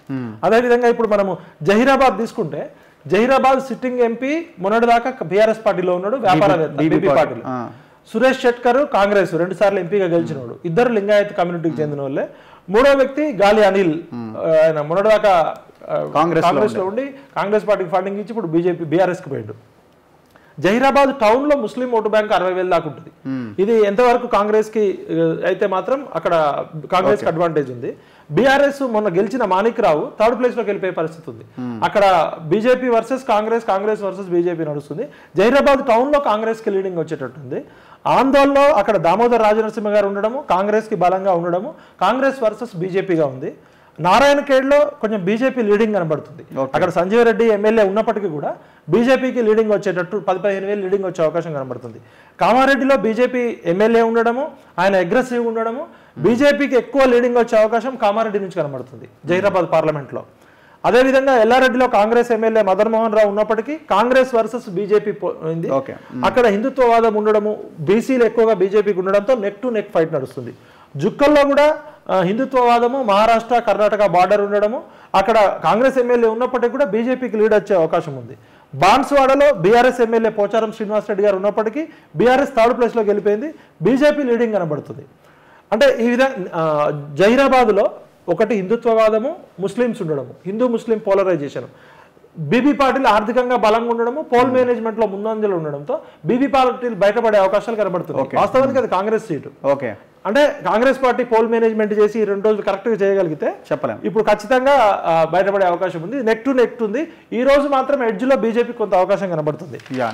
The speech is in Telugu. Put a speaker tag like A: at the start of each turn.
A: అదేవిధంగా ఇప్పుడు మనము జహీరాబాద్ తీసుకుంటే జహీరాబాద్ సిట్టింగ్ ఎంపీ మొన్నటిదాకా బీఆర్ఎస్ పార్టీలో ఉన్నాడు వ్యాపారవేత్త బీబీ పాటిల్
B: ఆ.
A: సురేష్ షెట్కర్ కాంగ్రెస్ రెండు సార్లు ఎంపీగా గెలిచినోడు ఇద్దరు లింగాయత్ కమ్యూనిటీకి చెందిన వాళ్ళే మూడో వ్యక్తి గాలి అనిల్ ఆ, ఆయన మొన్నటిదాకా ఆ,
B: కాంగ్రెస్ లో
A: కాంగ్రెస్ లో ఉండి కాంగ్రెస్ పార్టీకి ఫండింగ్ ఇచ్చి ఇప్పుడు బీజేపీ బీఆర్ఎస్ కి పోయిండు జహీరాబాద్ టౌన్ లో ముస్లిం ఓటు బ్యాంక్ అరవై వేల దాకా ఉంటుంది ఇది ఎంతవరకు కాంగ్రెస్ కి ఆ, అయితే మాత్రం అక్కడ కాంగ్రెస్ కి అడ్వాంటేజ్ ఉంది బీఆర్ఎస్ మొన్న గెలిచిన మాణిక్ రావు థర్డ్ ప్లేస్ లోకి వెళ్ళిపోయే పరిస్థితి ఉంది అక్కడ BJP versus Congress Congress versus BJP నడుస్తుంది జహీరాబాద్ టౌన్ లో కాంగ్రెస్ కి లీడింగ్ వచ్చేటట్టుంది ఆందోళనలో అక్కడ దామోదర్ రాజనరసింహ గారు ఉండడము కాంగ్రెస్ కి బలంగా ఉండడము కాంగ్రెస్ వర్సెస్ బీజేపీగా ఉంది నారాయణ ఖేడ్లో కొంచెం బీజేపీ లీడింగ్ కనబడుతుంది అక్కడ సంజీవ్ రెడ్డి ఎమ్మెల్యే ఉన్నప్పటికీ కూడా బీజేపీకి లీడింగ్ వచ్చేటట్టు పది పదిహేను వేలు లీడింగ్ వచ్చే అవకాశం కనబడుతుంది కామారెడ్డిలో బీజేపీ ఎమ్మెల్యే ఉండడము ఆయన అగ్రెసివ్ ఉండడము బీజేపీకి ఎక్కువ లీడింగ్ వచ్చే అవకాశం కామారెడ్డి నుంచి కనబడుతుంది జహీరాబాద్ పార్లమెంట్లో అదేవిధంగా ఎల్లారెడ్డిలో కాంగ్రెస్ ఎమ్మెల్యే మదన్ మోహన్ రావు ఉన్నప్పటికీ కాంగ్రెస్ వర్సెస్ బీజేపీ పోయింది
B: ఓకే
A: అక్కడ హిందుత్వవాదం ఉండడము బీసీలు ఎక్కువగా బీజేపీకి ఉండడంతో నెక్ టు నెక్ ఫైట్ నడుస్తుంది జుక్కల్లో కూడా ఆ, హిందుత్వవాదము మహారాష్ట్ర కర్ణాటక బార్డర్ ఉండడము అక్కడ కాంగ్రెస్ ఎమ్మెల్యే ఉన్నప్పటికీ కూడా బీజేపీకి లీడ్ వచ్చే అవకాశం ఉంది బాన్స్వాడలో బీఆర్ఎస్ ఎమ్మెల్యే పోచారం శ్రీనివాస్ రెడ్డి గారు ఉన్నప్పటికీ బీఆర్ఎస్ థర్డ్ ప్లేస్లో గెలిపోయింది బీజేపీ లీడింగ్ కనబడుతుంది అంటే ఈ విధంగా జహీరాబాద్లో ఒకటి హిందుత్వవాదము ముస్లిమ్స్ ఉండడము హిందూ ముస్లిం పోలరైజేషన్ బీబీ పార్టీలు ఆర్థికంగా బలంగా ఉండడము పోల్ మేనేజ్మెంట్ లో ముందంజలో ఉండడంతో బీబీ పార్టీలు బయటపడే అవకాశాలు కనబడుతున్నాయి వాస్తవానికి అది కాంగ్రెస్ సీటు
B: ఓకే
A: అంటే కాంగ్రెస్ పార్టీ పోల్ మేనేజ్మెంట్ చేసి ఈ రెండు రోజులు కరెక్ట్ గా చేయగలిగితే
B: చెప్పలేం
A: ఇప్పుడు ఖచ్చితంగా ఆ, బయటపడే అవకాశం ఉంది నెక్ టు నెక్ ఉంది ఈ రోజు మాత్రం ఎడ్జ్ లో బీజేపీ కొంత అవకాశం కనబడుతుంది
B: యా